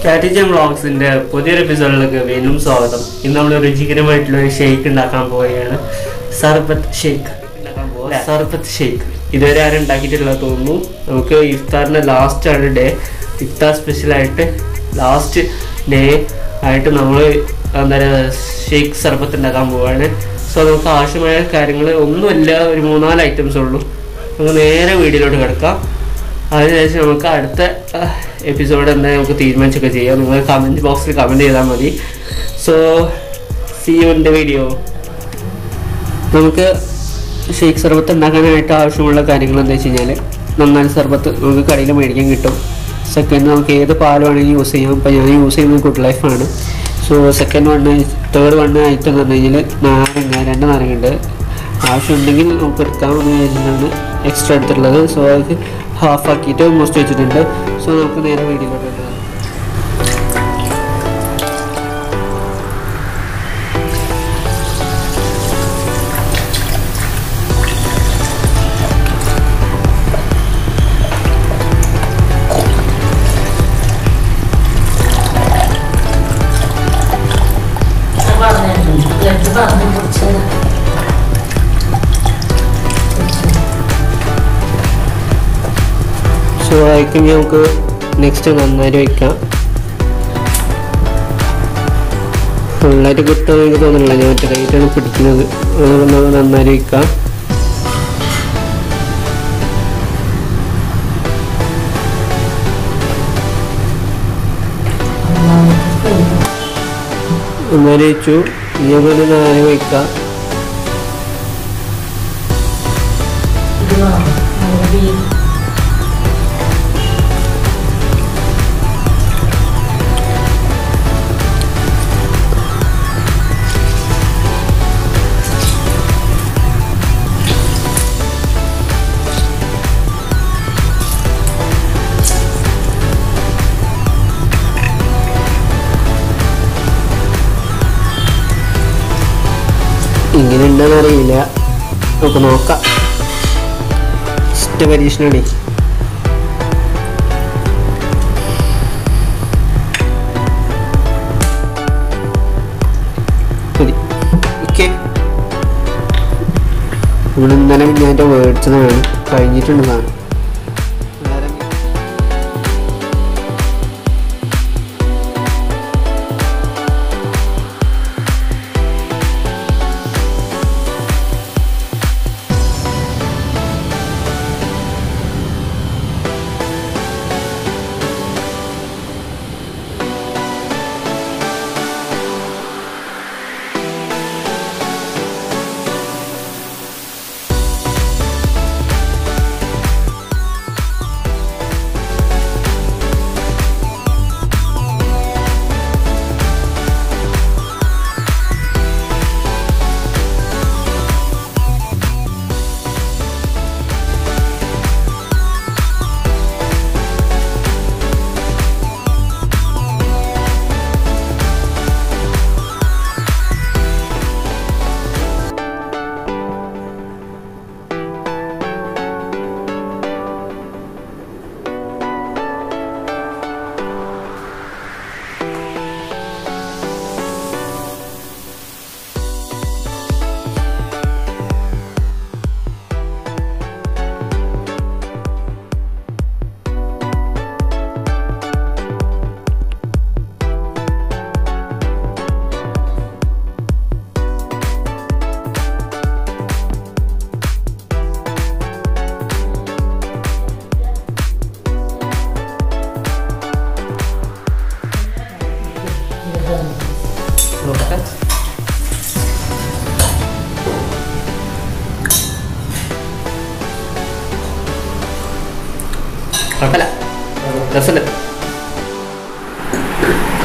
സ്ട്രാറ്റജിയം വ്ളോഗ്സിന്റെ പുതിയൊരു എപ്പിസോഡിലേക്ക് വീണ്ടും സ്വാഗതം ഇന്ന് നമ്മൾ രുചികരമായിട്ടുള്ള ഒരു ഷേക്ക് ഉണ്ടാക്കാൻ പോവുകയാണ് സർബത്ത് ഷേക്ക് സർബത്ത് ഷേക്ക് ഇതുവരെ ആരും ഉണ്ടാക്കിയിട്ടില്ല തോന്നുന്നു നമുക്ക് ഇഫ്താറിന്റെ ലാസ്റ്റ് ആണ് ഡേ ഇഫ്താർ സ്പെഷ്യലായിട്ട് ലാസ്റ്റ് ഡേ ആയിട്ട് നമ്മൾ എന്താ പറയുക ഷേക്ക് സർബത്ത് ഉണ്ടാക്കാൻ പോവുകയാണ് സോ നമുക്ക് ആവശ്യമായ കാര്യങ്ങൾ ഒന്നുമില്ല ഒരു മൂന്നാല് ഐറ്റംസ് ഉള്ളൂ നമുക്ക് നേരെ വീഡിയോയിലോട്ട് കിടക്കാം അതിനുശേഷം നമുക്ക് അടുത്ത എപ്പിസോഡ് എന്താ നമുക്ക് തീരുമാനിച്ചൊക്കെ ചെയ്യാം നിങ്ങൾ കമൻറ്റ് ബോക്സിൽ കമൻറ്റ് ചെയ്താൽ മതി so see you in the video നമുക്ക് ഷേക്ക് സർബത്ത് ഉണ്ടാക്കാനായിട്ട് ആവശ്യമുള്ള കാര്യങ്ങൾ എന്താ വെച്ച് കഴിഞ്ഞാൽ നന്നായി സർബത്ത് നമുക്ക് കടയിൽ മേടിക്കാൻ കിട്ടും സെക്കൻഡ് നമുക്ക് ഏത് പാൽ വേണമെങ്കിൽ യൂസ് ചെയ്യാം ഇപ്പോൾ ഞാൻ യൂസ് ചെയ്യുന്നത് ഗുഡ് ലൈഫാണ് so second one third one item എന്ന് പറഞ്ഞു കഴിഞ്ഞാൽ നാരങ്ങ രണ്ട് നാരങ്ങ ഉണ്ട് ആവശ്യമുണ്ടെങ്കിൽ നമുക്ക് എടുക്കാമെന്ന് വിചാരിച്ചിട്ടാണ് എക്സ്ട്രാ എടുത്തിട്ടുള്ളത് സോ അത് ഹാഫ് ആക്കിയിട്ട് മോസ്റ്റ് വെച്ചിട്ടുണ്ട് സോ നമുക്ക് നേരെ വീഡിയോയിലോട്ട് എടുക്കാം സോ അതിലേക്ക് നമുക്ക് നെക്സ്റ്റ് നന്നായിട്ട് വയ്ക്കാം ഫുള്ളായിട്ട് കിട്ടുമെന്ന് എനിക്ക് തോന്നുന്നില്ല ഞാൻ മറ്റേ കൈയിട്ടാണ് പിടിക്കുന്നത് അതുകൊണ്ട് നമുക്ക് നന്നായിട്ട് വയ്ക്കാം നന്നായിട്ട് വെച്ചു ഇനി നമുക്ക് നാല് വയ്ക്കാം ഇങ്ങനെ ഉണ്ടെന്ന് അറിയില്ല നമുക്ക് നോക്കാം ജസ്റ്റ് പരീക്ഷണമാണ് മതി ഓക്കെ നമ്മൾ ഇന്നലെ ഞാൻ മേടിച്ചതാണ് കഴിഞ്ഞിട്ടുണ്ട് സാധനം വേറെ നോക്കട്ടെ കുഴപ്പമില്ല രസമുണ്ട്